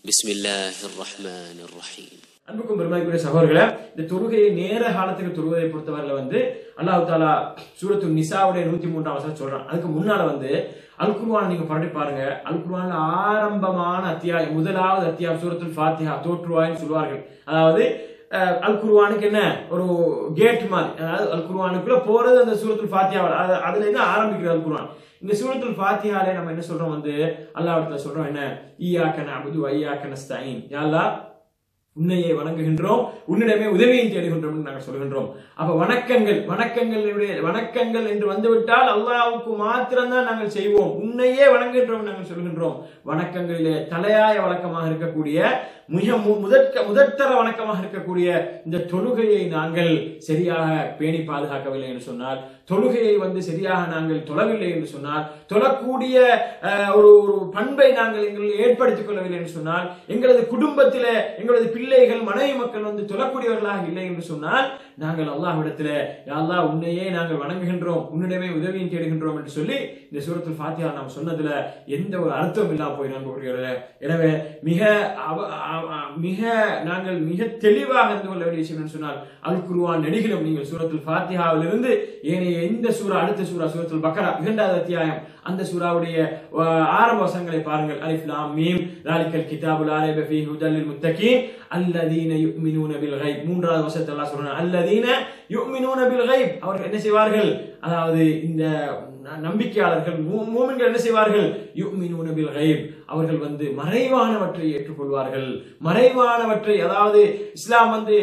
بسم الله الرحمن الرحيم அன்புக்கும் பெருமைக்குரிய சகோதரர்களே இந்த தொழுகையை நேர காலத்துக்கு தொழுவதை பொறுத்தவரையில வந்து அல்லாஹ் தாலா சூரத்து நிசாவுடைய நூத்தி மூன்றாம் வசனம் சொல்றான் அதுக்கு முன்னால வந்து அல் குர்ஆன் நீங்க பரட்டி பாருங்க அல் குர்ஆன்ல ஆரம்பமான அத்தியாயம் முதலாவது அத்தியாயம் சூரத்துல் ஃபாத்திஹா தோற்றுவாய்ன்னு சொல்லுவார்கள் அதாவது அஹ், அல் குர்ஆனுக்கு என்ன ஒரு கேட் மாதிரி அதாவது அல் குர்ஆனுக்குள்ள போறது அந்த சூரத்துல் ஃபாத்திஹா அதுல இருந்து ஆரம்பிக்கிறது அல் குர்ஆன் இந்த சூரத்துல் ஃபாத்திஹாலே நம்ம என்ன சொல்றோம் வந்து அல்லாஹ் சொல்றோம் என்ன ஈயாக்க நஅபுது வ ஈயாக்க நஸ்தஈன் யா அல்லாஹ் உன்னையே வணங்குகின்றோம் உன்னிடமே உதவியை தேடுகின்றோம் என்று நாங்கள் சொல்கின்றோம் அப்ப வணக்கங்கள் வணக்கங்களுடைய வணக்கங்கள் என்று வந்துவிட்டால் அல்லாஹ்வுக்கு மாத்திரம்தான் நாங்கள் செய்வோம் உன்னையே வணங்குகின்றோம் நாங்கள் சொல்கின்றோம் வணக்கங்களிலே தலையாய வழக்கமாக இருக்கக்கூடிய மிக மு- முதற்க முதற்தர வணக்கமாக இருக்கக்கூடிய இந்த தொழுகையை நாங்கள் சரியாக பேணி பாதுகாக்கவில்லை என்று சொன்னால் தொழுகையை வந்து சரியாக நாங்கள் தொழவில்லை என்று சொன்னால் தொழக்கூடிய அஹ், ஒரு ஒரு பண்பை நாங்கள் எங்களில் ஏற்படுத்திக் கொள்ளவில்லை என்று சொன்னால் எங்களது குடும்பத்தில எங்களது பிள்ளைகள் மனைவி மக்கள் வந்து தொழக்கூடியவர்களாக இல்லை என்று சொன்னால் நாங்கள் அல்லாஹ்விடத்தில யா அல்லாஹ் உன்னையே நாங்கள் வணங்குகின்றோம் உன்னிடமே உதவியும் தேடுகின்றோம் என்று சொல்லி இந்த சூரத்துல் ஃபாத்திஹா நாம் சொன்னதுல எந்த ஒரு அர்த்தம் இல்லாம போய் நண்பர்களே எனவே மிக அவ- அ- அ- மிக நாங்கள் மிக தெளிவாக இருந்து கொள்ள வேண்டிய விஷயம் என்று சொன்னால் அல் குருவான் நெடுகிலும் நீங்கள் சூரத்துல் ஃபாத்திஹாவிலிருந்து ஏனைய எந்த சூரா அடுத்த சூரா சூரத்துல் பக்கரா இரண்டாவது அத்தியாயம் அந்த சூராவுடைய அஹ், ஆரம்ப வசனங்களை பாருங்கள் அலிஃப் லாம் மீம் ذلكல் கிதாபுல் லா ரைப ஃபீஹி ஹுதல் லில் முத்தகீன் அல்லதீன யுமினூன பில் கைப் மூன்றாவது வசனத்தை அல்லாஹ் சொல்றான் அல்லதீன யுமினூன பில் கைப் அவர்கள் என்ன செய்வார்கள் அதாவது இந்த ந- நம்பிக்கையாளர்கள் மூ- மூமின்கள் என்ன செய்வார்கள் யுமினூன பில் கைப் அவர்கள் வந்து மறைவானவற்றை ஏற்றுக்கொள்வார்கள் மறைவானவற்றை அதாவது இஸ்லாம் வந்து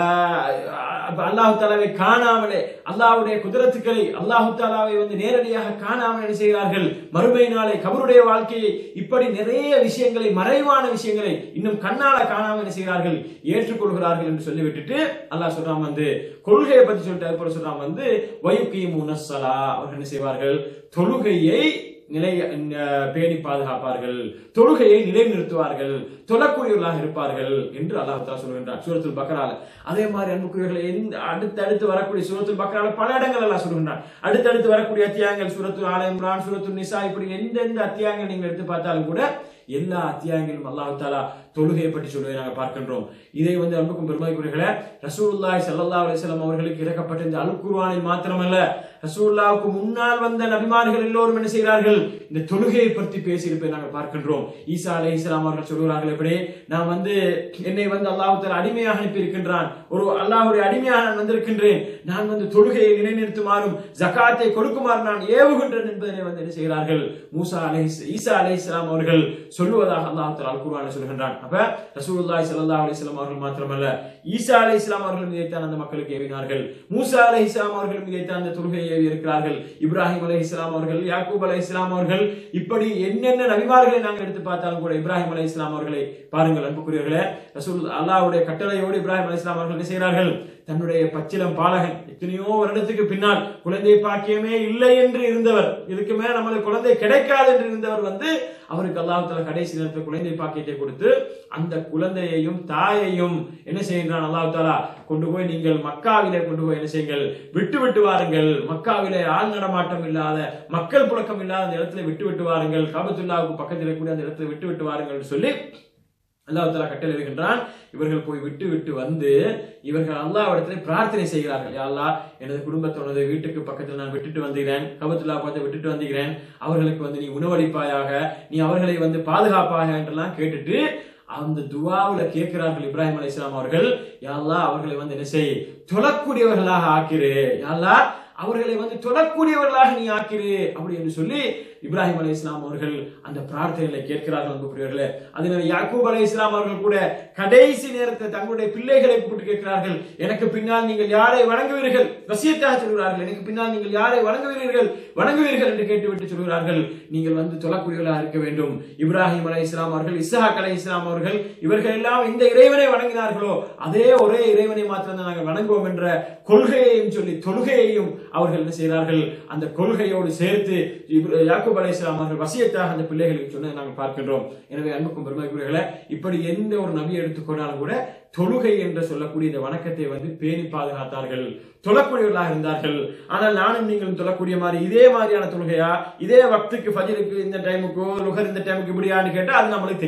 அல்லாஹு தாலாவை காணாமலே அல்லாஹ்வுடைய குதிரத்துக்களை அல்லாஹு தாலாவை வந்து நேரடியாக காணாமல் என்ன செய்கிறார்கள் மறுமை நாளை கபருடைய வாழ்க்கையை இப்படி நிறைய விஷயங்களை மறைவான விஷயங்களை இன்னும் கண்ணால காணாமல் என்ன செய்கிறார்கள் ஏற்றுக்கொள்கிறார்கள் என்று சொல்லிவிட்டுட்டு அல்லாஹ் சொல்றான் வந்து கொள்கையை பத்தி சொல்லிட்டு அது போல சொல்றான் வந்து வயுக்கி முனசலா அவர்கள் என்ன செய்வார்கள் தொழுகையை நிலை அஹ், பேணி பாதுகாப்பார்கள் தொழுகையை நிலைநிறுத்துவார்கள் தொழக்கூடியவர்களாக இருப்பார்கள் என்று அல்லாஹ் தஆலா சொல்கின்றார் சூரத்துல் பக்கரால அதே மாதிரி அன்புக்குரியவர்களை எந்த அடுத்து அடுத்து வரக்கூடிய சூரத்துல் பக்கரால பல இடங்கள் எல்லாம் சொல்கின்றார் அடுத்தடுத்து வரக்கூடிய அத்தியாயங்கள் சூரத்து ஆல இம்ரான் சூரத்து நிசா இப்படி எந்தெந்த அத்தியாயங்கள் நீங்கள் எடுத்து பார்த்தாலும் கூட எல்லா அத்தியாயங்களும் அல்லாஹ் தாலா தொழுகையை பற்றி சொல்வதை நாங்கள் பார்க்கின்றோம் இதை வந்து அன்புக்கும் பெருமைக்குரியர்களே ரசூலுல்லாஹி ஸல்லல்லாஹு அலைஹி வஸல்லம் அவர்களுக்கு இறக்கப்பட்ட இந்த அல் குர்ஆனில் மாத்திரமல்ல ரசூலுல்லாஹ்வுக்கு முன்னால் வந்த நபிமார்கள் எல்லோரும் என்ன செய்கிறார்கள் இந்த தொழுகையை பற்றி பேசியிருப்பதை நாங்கள் பார்க்கின்றோம் ஈசா அலைஹிஸ்ஸலாம் அவர்கள் சொல்கிறார்கள் எப்படி நான் வந்து என்னை வந்து அல்லாஹ் தஆலா அடிமையாக அனுப்பி இருக்கின்றான் ஒரு அல்லாஹ்வுடைய அடிமையாக நான் வந்திருக்கின்றேன் நான் வந்து தொழுகையை நிலைநிறுத்துமாறும் ஜகாத்தை கொடுக்குமாறு நான் ஏவுகின்றேன் என்பதனை வந்து என்ன செய்கிறார்கள் மூசா அலைஹிஸ் ஈசா அலைஹிஸ்ஸலாம் அவர்கள் சொல்லுவதாக அல்லாஹ் தஆலா அல் குர்ஆனில் சொல்கின்றான் அப்ப ரசூலுல்லாஹி ஸல்லல்லாஹு அலைஹி வஸல்லம் அவர்கள் மாத்திரமல்ல ஈசா அலைஹிஸ்ஸலாம் அவர்கள் இதைத்தான் அந்த மக்களுக்கு ஏவினார்கள் மூசா அலைஹிஸ்ஸலாம் அவர்கள் இதைத்தான் அந்த தொழுகையை ஏவி இருக்கிறார்கள் இப்ராஹிம் அலைஹிஸ்ஸலாம் அவர்கள் யாக்கூப் அலைஹிஸ்ஸலாம் அவர்கள் இப்படி என்னென்ன நபிமார்களை நாங்கள் எடுத்து பார்த்தாலும் கூட இப்ராஹிம் அலைஹிஸ்ஸலாம் அவர்களை பாருங்கள் அன்புக்குரியவர்களே ரசூல் அல்லாஹ்வுடைய கட்டளையோடு இப்ராஹிம் அலைஹிஸ்ஸலாம் அவர்கள் என்ன செய்கிறார்கள் தன்னுடைய பச்சிலம் பாலகன் எத்தனையோ வருடத்துக்கு பின்னால் குழந்தை பாக்கியமே இல்லை என்று இருந்தவர் இதுக்கு மேல நம்மளுக்கு குழந்தை கிடைக்காது என்று இருந்தவர் வந்து அவருக்கு அல்லாஹ் தஆலா கடைசி நேரத்தில் குழந்தை பாக்கியத்தை கொடுத்து அந்த குழந்தையையும் தாயையும் என்ன செய்கின்றான் அல்லாஹ் தாலா கொண்டு போய் நீங்கள் மக்காவிலே கொண்டு போய் என்ன செய்யுங்கள் விட்டு விட்டு வாருங்கள் மக்காவிலே ஆள் நடமாட்டம் இல்லாத மக்கள் புழக்கம் இல்லாத அந்த இடத்துல விட்டு விட்டு வாருங்கள் காபத்துல்லாவுக்கு பக்கத்தில் இருக்கக்கூடிய அந்த இடத்துல விட்டு விட்டு வாருங்கள் என்று சொல்லி அல்லாஹ் தஆலா கட்டளையிடுகின்றான் இவர்கள் போய் விட்டு விட்டு வந்து இவர்கள் அல்லாஹ் இடத்துல பிரார்த்தனை செய்கிறார்கள் யா அல்லாஹ் எனது குடும்பத்தோனது வீட்டுக்கு பக்கத்தில் நான் விட்டுட்டு வந்துகிறேன் கபத்துல்லா பார்த்து விட்டுட்டு வந்துகிறேன் அவர்களுக்கு வந்து நீ உணவளிப்பாயாக நீ அவர்களை வந்து பாதுகாப்பாக என்றெல்லாம் கேட்டுட்டு அந்த துவாவுல கேட்கிறார்கள் இப்ராஹிம் அலைஹிஸ்ஸலாம் அவர்கள் யா அல்லாஹ் அவர்களை வந்து என்ன செய் தொழக்கூடியவர்களாக ஆக்கிரு யா அல்லாஹ் அவர்களை வந்து தொழக்கூடியவர்களாக நீ ஆக்கிரு அப்படி என்று சொல்லி இப்ராஹிம் அலை இஸ்லாம் அவர்கள் அந்த பிரார்த்தனைகளை கேட்கிறார்கள் அன்புக்குரியவர்களே அதனால யாக்கூப் அலை இஸ்லாம் அவர்கள் கூட கடைசி நேரத்தில் தங்களுடைய பிள்ளைகளை கூப்பிட்டு கேட்கிறார்கள் எனக்கு பின்னால் நீங்கள் யாரை வணங்குவீர்கள் வசியத்தாக சொல்கிறார்கள் எனக்கு பின்னால் நீங்கள் யாரை வணங்குவீர்கள் வணங்குவீர்கள் என்று கேட்டுவிட்டு சொல்கிறார்கள் நீங்கள் வந்து தொழக்கூடியவர்களாக இருக்க வேண்டும் இப்ராஹிம் அலை இஸ்லாம் அவர்கள் இஸ்ஹாக் அலை இஸ்லாம் அவர்கள் இவர்கள் எல்லாம் இந்த இறைவனை வணங்கினார்களோ அதே ஒரே இறைவனை மாத்திரம் தான் நாங்கள் வணங்குவோம் என்ற கொள்கையையும் சொல்லி தொழுகையையும் அவர்கள் என்ன செய்கிறார்கள் அந்த கொள்கையோடு சேர்த்து இப்ர- யாக்கூப் அலைஹிஸ்ஸலாம் அவர்கள் வசியத்தாக அந்த பிள்ளைகளுக்கு சொன்னதை நாங்கள் பார்க்கின்றோம் எனவே அன்புக்கும் பெருமைக்குரியவர்களே இப்படி எந்த ஒரு நபியை எடுத்துக்கொண்டாலும் கூட தொழுகை என்று சொல்லக்கூடிய இந்த வணக்கத்தை வந்து பேணி பாதுகாத்தார்கள் தொழக்கூடியவர்களாக இருந்தார்கள் ஆனால் நானும் நீங்களும் தொழக்கூடிய மாதிரி இதே மாதிரியான தொழுகையா இதே வக்துக்கு ஃபஜ்ருக்கு இந்த டைமுக்கோ லுகர் இந்த டைமுக்கு இப்படியான்னு கேட்டா அது நம்மளுக்கு தெரியாது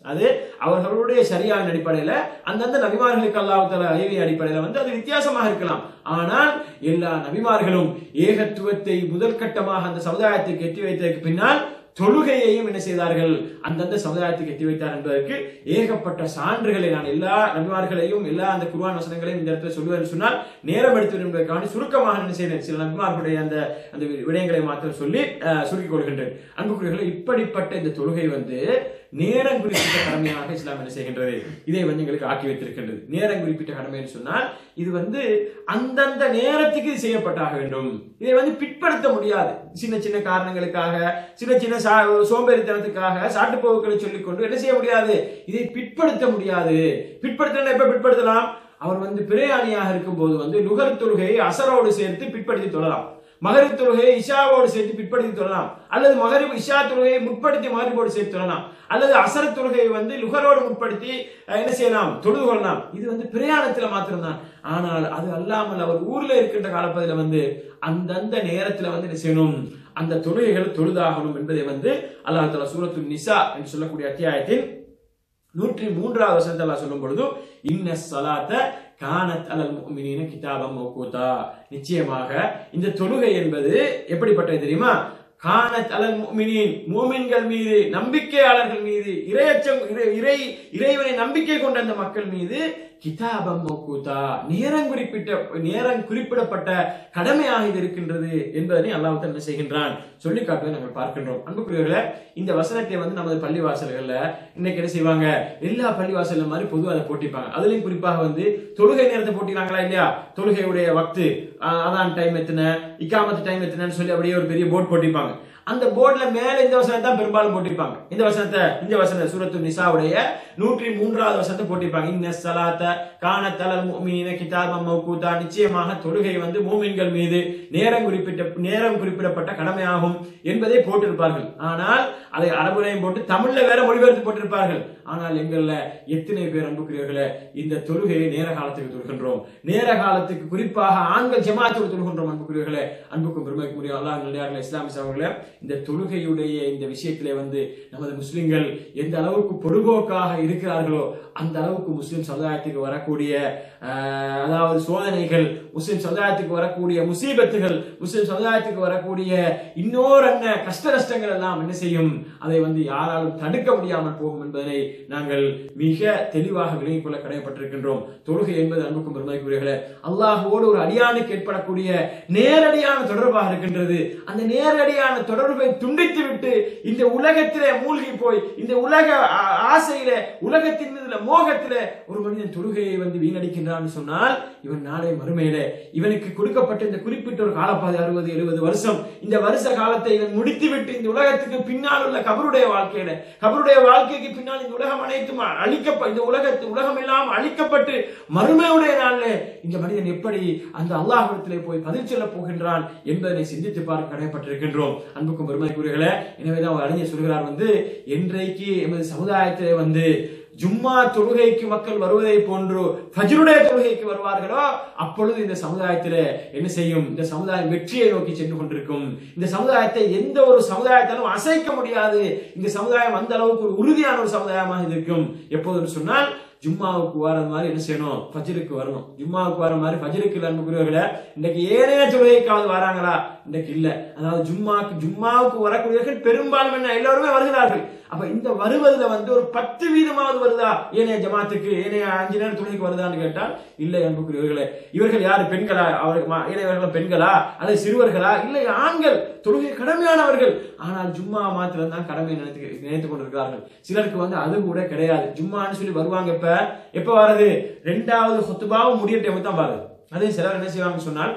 அது அவர்களுடைய சரியான அடிப்படையில அந்தந்த நபிமார்களுக்கு அல்லாஹ் தஆலா அறிவிய அடிப்படையில வந்து அது வித்தியாசமாக இருக்கலாம் ஆனால் எல்லா நபிமார்களும் ஏகத்துவத்தை முதல் கட்டமாக அந்த சமுதாயத்துக்கு எட்டி வைத்ததற்கு பின்னால் தொழுகையையும் என்ன செய்தார்கள் அந்தந்த சமுதாயத்துக்கு எட்டி வைத்தார் என்பதற்கு ஏகப்பட்ட சான்றுகளை நான் எல்லா நபிமார்களையும் எல்லா அந்த குர்ஆன் வசனங்களையும் இந்த இடத்துல சொல்லுவேன் சொன்னால் நேரம் எடுத்து என்பதற்கான சுருக்கமாக என்ன செய்தேன் சில நபிமார்களுடைய அந்த அந்த விடயங்களை மாத்திரம் சொல்லி அஹ், சுருக்கிக் கொள்கின்றேன் அன்புக்குரியவர்களே இப்படிப்பட்ட இந்த தொழுகை வந்து நேரம் குறிப்பிட்ட கடமையாக இஸ்லாம் என்ன செய்கின்றது இதை வந்து எங்களுக்கு ஆக்கி வைத்திருக்கின்றது நேரம் குறிப்பிட்ட கடமைன்னு சொன்னால் இது வந்து அந்தந்த நேரத்துக்கு இது செய்யப்பட்டாக வேண்டும் இதை வந்து பிற்படுத்த முடியாது சின்ன சின்ன காரணங்களுக்காக சின்ன சின்ன சா- சோம்பேறித்தனத்துக்காக சாட்டுப்போக்குகளை சொல்லிக்கொண்டு என்ன செய்ய முடியாது இதை பிற்படுத்த முடியாது பிற்படுத்தலாம் எப்ப பிற்படுத்தலாம் அவர் வந்து பிரயாணியாக இருக்கும்போது வந்து நுகர் தொழுகையை அசரோடு சேர்த்து பிற்படுத்தி தொழலாம் மகரிப் தொழுகையை இஷாவோடு சேர்த்து பிற்படுத்தி தொழலாம் அல்லது மகரிப் இஷா தொழுகையை முற்படுத்தி மகரிபோடு சேர்த்து தொழலாம் அல்லது அசர் தொழுகையை வந்து லுகரோடு முற்படுத்தி அஹ், என்ன செய்யலாம் தொழுது கொள்ளலாம் இது வந்து பிரயாணத்துல மாத்திரம்தான் ஆனால் அது அல்லாமல் அவர் ஊர்ல இருக்கின்ற காலப்பகுதியில வந்து அந்தந்த நேரத்துல வந்து என்ன செய்யணும் அந்த தொழுகைகள் தொழுதாகணும் என்பதை வந்து அல்லாஹ் தஆலா சூரத்துல் நிசா என்று சொல்லக்கூடிய அத்தியாயத்தில் நூற்றி மூன்றாவது வசனத்தை அல்லாஹ் சொல்லும் பொழுது இன்ன சலாத்த கானத் அலல் முஃமினீன கிதாபம் மௌகூதா நிச்சயமாக இந்த தொழுகை என்பது எப்படிப்பட்டது தெரியுமா கானத் அலல் முஃமினீன் மூமின்கள் மீது நம்பிக்கையாளர்கள் மீது இறையச்சம் இறை- இறை இறைவனை நம்பிக்கை கொண்ட அந்த மக்கள் மீது கிதாபம் மௌகூதா நேரம் குறிப்பிட்ட நேரம் குறிப்பிடப்பட்ட கடமையாக இது இருக்கின்றது என்பதனை அல்லாஹ் என்ன செய்கின்றான் சொல்லி காட்டுவதை நாங்கள் பார்க்கின்றோம் அன்புக்குரியவர்களே இந்த வசனத்தை வந்து நமது பள்ளிவாசல்கள்ல இன்னைக்கு என்ன செய்வாங்க எல்லா பள்ளிவாசல்ல மாதிரி பொதுவாக அதை போட்டிப்பாங்க அதுலயும் குறிப்பாக வந்து தொழுகை நேரத்தை போட்டிக்கிறாங்களா இல்லையா தொழுகையுடைய வக்து அஹ், அதான் டைம் எத்தனை இக்காமத்து டைம் எத்தனைன்னு சொல்லி அப்படியே ஒரு பெரிய போர்டு போட்டிருப்பாங்க அந்த போர்டுல மேல இந்த வசனத்தை தான் பெரும்பாலும் போட்டிருப்பாங்க இந்த வசனத்தை இந்த வசன சூரத்து நிசாவுடைய நூற்றி மூன்றாவது வசனத்தை போட்டிருப்பாங்க இன்ன சலாத்த காணத்தலல் முஃமினீன கிதாபம் மௌகூதா நிச்சயமாக தொழுகை வந்து மூமின்கள் மீது நேரம் குறிப்பிட்ட நேரம் குறிப்பிடப்பட்ட கடமையாகும் என்பதை போட்டிருப்பார்கள் ஆனால் அதை அரபுலையும் போட்டு தமிழ்ல வேற மொழிபெயர்த்து போட்டிருப்பார்கள் ஆனால் எங்கள்ல எத்தனை பேர் அன்புக்குரியவர்களே இந்த தொழுகையை நேர காலத்துக்கு தொழுகின்றோம் நேர காலத்துக்கு குறிப்பாக ஆண்கள் ஜமாத்தோடு தொழுகின்றோம் அன்புக்குரியவர்களே அன்புக்கும் பெருமைக்கு முடியும் அல்லாஹ் நல்லடியார்களே இஸ்லாமிய சகோதரர்களே இந்த தொழுகையுடைய இந்த விஷயத்திலே வந்து நமது முஸ்லிம்கள் எந்த அளவுக்கு பொடுபோக்காக இருக்கிறார்களோ அந்த அளவுக்கு முஸ்லிம் சமுதாயத்துக்கு வரக்கூடிய ஆஹ், அதாவது சோதனைகள் முஸ்லிம் சமுதாயத்துக்கு வரக்கூடிய முசீபத்துகள் முஸ்லிம் சமுதாயத்துக்கு வரக்கூடிய இன்னொரு என்ன கஷ்ட நஷ்டங்கள் எல்லாம் என்ன செய்யும் அதை வந்து யாராலும் தடுக்க முடியாமல் போகும் என்பதனை நாங்கள் மிக தெளிவாக விளங்கிக் கொள்ள கடமைப்பட்டிருக்கின்றோம் தொழுகை என்பது அன்புக்கும் பெருமைக்குரியர்களே அல்லாஹுவோடு ஒரு அடியானுக்கு ஏற்படக்கூடிய நேரடியான தொடர்பாக இருக்கின்றது அந்த நேரடியான தொடர்பை துண்டித்து விட்டு இந்த உலகத்திலே மூழ்கி போய் இந்த உலக ஆ- ஆசையிலே உலகத்தின் மீது மோகத்திலே ஒரு மனிதன் தொழுகையை வந்து வீணடிக்கின்றான் சொன்னால் இவன் நாளை மறுமையிலே இவனுக்கு கொடுக்கப்பட்ட இந்த குறிப்பிட்ட ஒரு காலப்பாதை அறுபது எழுபது வருஷம் இந்த வருஷ காலத்தை இவன் முடித்து விட்டு இந்த உலகத்துக்கு பின்னால் உள்ள கபருடைய வாழ்க்கையில கபருடைய வாழ்க்கைக்கு பின்னால் இந்த உலகம் அனைத்தும் அழிக்கப்ப இந்த உலகத்து உலகம் எல்லாம் அழிக்கப்பட்டு மறுமையுடைய நாள்ல இந்த மனிதன் எப்படி அந்த அல்லாஹ்விடத்திலே போய் பதில் சொல்ல போகின்றான் என்பதனை சிந்தித்து பார்க்க கடமைப்பட்டிருக்கின்றோம் அன்புக்கும் பெருமைக்குரியர்களே எனவேதான் ஒரு அறிஞர் சொல்கிறார் வந்து என்றைக்கு எமது சமுதாயத்திலே வந்து ஜும்மா தொழுகைக்கு மக்கள் வருவதை போன்று ஃபஜ்ருடைய தொழுகைக்கு வருவார்களோ அப்பொழுது இந்த சமுதாயத்திலே என்ன செய்யும் இந்த சமுதாயம் வெற்றியை நோக்கி சென்று கொண்டிருக்கும் இந்த சமுதாயத்தை எந்த ஒரு சமுதாயத்தாலும் அசைக்க முடியாது இந்த சமுதாயம் அந்த அளவுக்கு ஒரு உறுதியான ஒரு சமுதாயமாக இது இருக்கும் எப்போதுன்னு சொன்னால் ஜும்மாவுக்கு வர மாதிரி என்ன செய்யணும் ஃபஜ்ருக்கு வரணும் ஜும்மாவுக்கு வர மாதிரி ஃபஜ்ருக்கு இல்லை அன்புக்குரியவர்களே இன்னைக்கு ஏனைய தொழுகைக்காவது வராங்களா இன்னைக்கு இல்ல அதாவது ஜும்மாக்கு ஜும்மாவுக்கு வரக்கூடியவர்கள் பெரும்பாலும் என்ன எல்லாருமே வருகிறார்கள் அப்ப இந்த வருவதுல வந்து ஒரு பத்து வீதமாவது வருதா ஏனைய ஜமாத்துக்கு ஏனைய அஞ்சு நேரம் தொழுகைக்கு வருதான்னு கேட்டால் இல்லை அன்புக்குரியவர்களே இவர்கள் யாரு பெண்களா அவர்கள் மா- ஏனையவர்கள் பெண்களா அல்லது சிறுவர்களா இல்லை ஆண்கள் தொழுகை கடமையானவர்கள் ஆனால் ஜும்மா மாத்திரம் தான் கடமை நினைத்து நினைத்துக் கொண்டிருக்கிறார்கள் சிலருக்கு வந்து அது கூட கிடையாது ஜும்மான்னு சொல்லி வருவாங்க இப்ப எப்ப வர்றது ரெண்டாவது ஹொத்துபாவும் முடிய டைம் தான் வருது அதே சிலர் என்ன செய்வாங்க சொன்னால்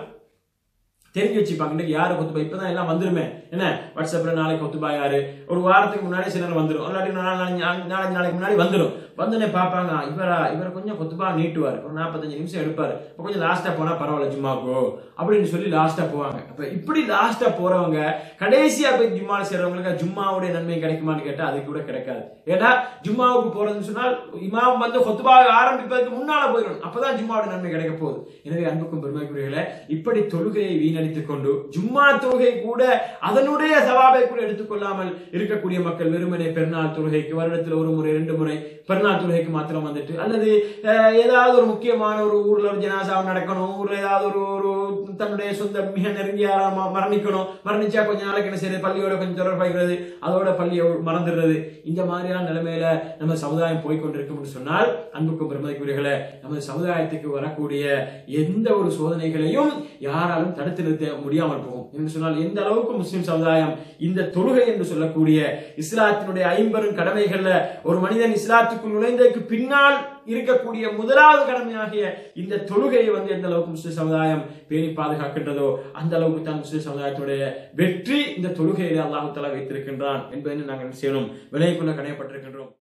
தெரிஞ்சு வச்சுப்பாங்க இன்னைக்கு யாரு கொத்துபா இப்பதான் எல்லாம் வந்துருமே என்ன வாட்ஸ்அப்ல நாளைக்கு கொத்துபா யாரு ஒரு வாரத்துக்கு முன்னாடி சிலர் வந்துடும் இல்லாட்டி நாலு நாலஞ்சு நாலஞ்சு நாளைக்கு முன்னாடி வந்துடும் வந்தோடனே பார்ப்பாங்க இவரா இவர் கொஞ்சம் கொத்துபா நீட்டுவார் ஒரு நாற்பத்தஞ்சு நிமிஷம் எடுப்பாரு இப்ப கொஞ்சம் லாஸ்டா போனா பரவாயில்ல ஜும்மாக்கோ அப்படின்னு சொல்லி லாஸ்டா போவாங்க அப்ப இப்படி லாஸ்டா போறவங்க கடைசியா போய் ஜும்மா செய்றவங்களுக்கு ஜும்மாவுடைய நன்மை கிடைக்குமான்னு கேட்டா அது கூட கிடைக்காது ஏன்னா ஜும்மாவுக்கு போறதுன்னு சொன்னால் இமாம் வந்து கொத்துபா ஆரம்பிப்பதற்கு முன்னால போயிடும் அப்பதான் ஜும்மாவுடைய நன்மை கிடைக்க போகுது எனவே அன்புக்கும் பெருமைக்குரியர்களே இப்படி தொழுகையை வீணடித்து வைத்துக் கொண்டு ஜும்மா தொழுகை கூட அதனுடைய சவாபை கூட எடுத்துக்கொள்ளாமல் இருக்கக்கூடிய மக்கள் வெறுமனே பெருநாள் தொழுகைக்கு வருடத்தில் ஒரு முறை ரெண்டு முறை பெருநாள் தொழுகைக்கு மாத்திரம் வந்துட்டு அல்லது அஹ், ஏதாவது ஒரு முக்கியமான ஒரு ஊர்ல ஒரு ஜனாசாவும் நடக்கணும் ஊர்ல ஏதாவது ஒரு ஒரு தன்னுடைய சொந்த மிக நெருங்கிய ஆளா ம- மரணிக்கணும் மரணிச்சா கொஞ்ச நாளைக்கு என்ன செய்யறது பள்ளியோட கொஞ்சம் தொடர்பாகிறது அதோட பள்ளியை மறந்துடுறது இந்த மாதிரியான நிலைமையில நம்ம சமுதாயம் போய்கொண்டிருக்கும் என்று சொன்னால் அன்புக்கும் பெருமதிக்குரியர்களே நமது சமுதாயத்துக்கு வரக்கூடிய எந்த ஒரு சோதனைகளையும் யாராலும் தடுத்து நிறுத்த முடியாமல் போகும் என்று சொன்னால் எந்த அளவுக்கு முஸ்லிம் சமுதாயம் இந்த தொழுகை என்று சொல்லக்கூடிய இஸ்லாத்தினுடைய ஐம்பெரும் கடமைகள்ல ஒரு மனிதன் இஸ்லாத்துக்குள் நுழைந்ததற்கு பின்னால் இருக்கக்கூடிய முதலாவது கடமையாகிய இந்த தொழுகையை வந்து எந்த அளவுக்கு முஸ்லிம் சமுதாயம் பேணி பாதுகாக்கின்றதோ அந்த அளவுக்கு தான் முஸ்லிம் சமுதாயத்துடைய வெற்றி இந்த தொழுகையிலே அல்லாஹு தஆலா வைத்திருக்கின்றான் என்பதை நாங்கள் என்ன செய்யணும் விலை கொள்ள கடையப்பட்டிருக்கின்றோம்